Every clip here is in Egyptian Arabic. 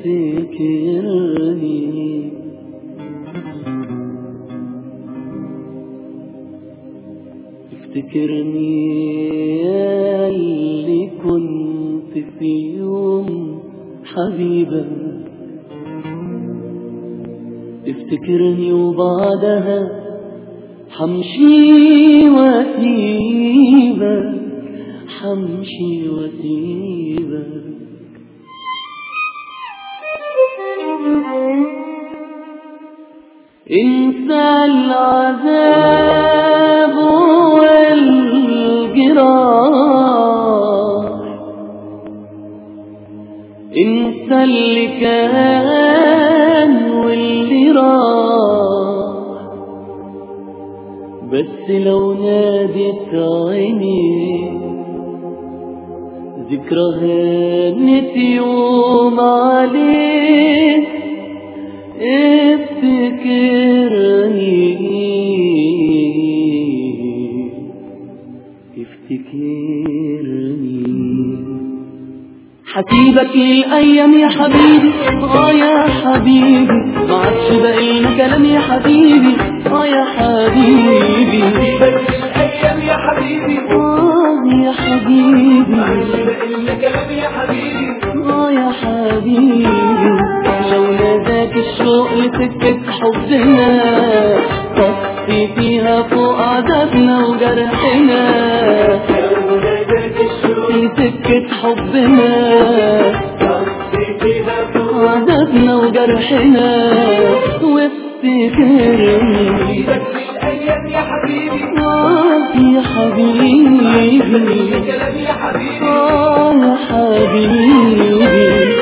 تفتكرني افتكرني يا اللي كنت في يوم حبيبك افتكرني وبعدها حمشي واسيبك حمشي واسيبك انسى العذاب والجراح انسى اللي كان واللي راح بس لو نادت عيني ذكرى هانت يوم عليك افتكرني افتكرني حسيبك للأيام يا حبيبي اه يا حبيبي ما عادش باقي لنا كلام يا حبيبي اه يا حبيبي حبيبك الايام يا حبيبي اه يا حبيبي معلش بقى كلام يا حبيبي اه يا حبيبي لو ناداك الشوق لسكة حبنا طفي فيها فوق عذابنا وجرحنا لو ناداك الشوق لسكة حبنا طفي فيها فوق عذابنا وجرحنا وافتكرني حبيبك الايام يا حبيبي آه يا حبيبي كلام يا حبيبي آه يا حبيبي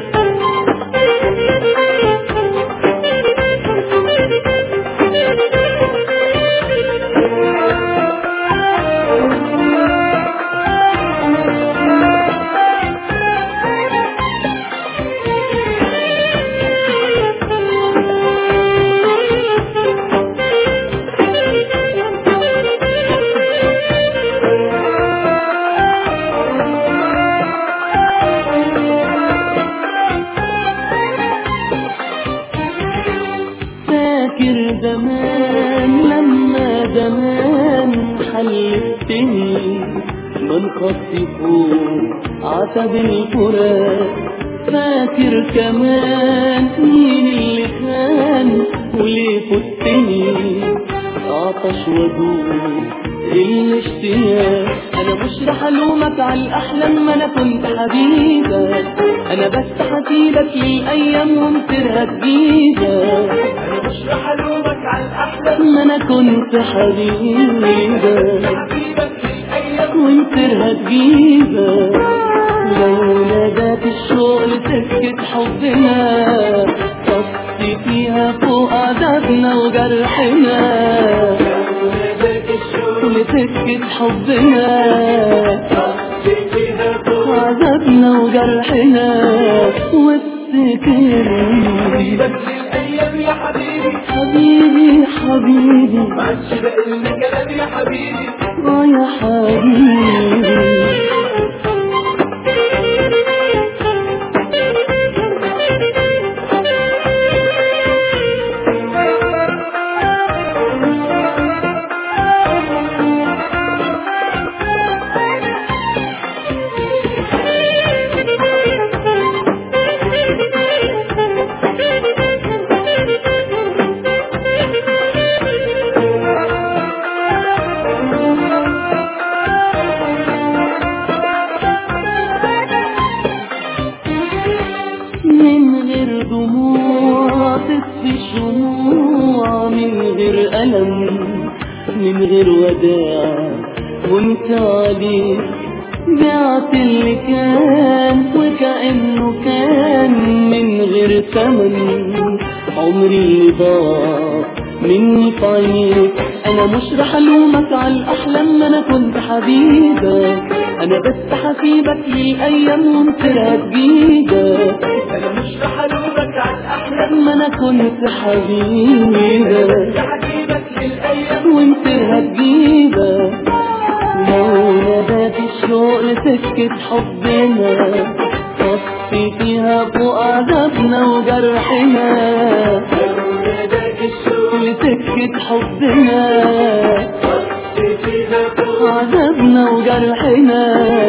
فاكر زمان لما زمان حلفتني من خطي فوق عتب الفراق فاكر كمان مين اللي كان وليه فتني عطش ودود الاشتياق انا مش رح الومك على الاحلام ما انا كنت حبيبك انا بس حكيلك للايام ومصيرها تجيبك انا مش رح الومك على الاحلام ما انا كنت حبيبك حبيبك الايام ومصيرها تجيبك لو ناداك الشوق لسكة حبنا طفي فيها فوق عذابنا وجرحنا لو ناداك الشوق لسكة حبنا طفي فيها فوق عذابنا وجرحنا وافتكرني حبيبك الايام يا حبيبي حبيبي حبيبي معلش بقى كلام يا حبيبي اه يا حبيبي من غير دموع تطفي شموع من غير ألم من غير وداع وانت عليك بعت اللي كان وكأنه كان من غير ثمن عمري اللي ضاع مني في عينيك انا مش رح الومك على الاحلام ما انا كنت حبيبك انا بس حسيبك للايام ومصيرها تجيبك انا مش رح الومك على الاحلام ما انا كنت حبيبك يا حبيبك للايام ومصيرها تجيبك لو ناداك الشوق لسكة حبنا طفي وطي فيها فوق عذابنا وجرحنا وناداك الشوق لسكة حبنا وطي فيها فوق عذابنا وجرحنا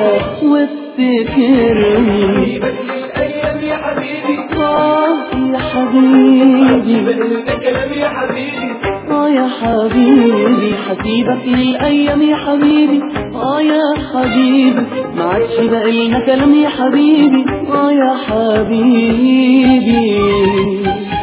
وافتكرني حبيبك للأيام يا حبيبي آه يا حبيبي بقلنا كلام يا حبيبي آه يا حبيبي حسيبك للأيام يا حبيبي آه يا حبيبي ما عادش باقي لنا كلام يا حبيبي آه يا حبيبي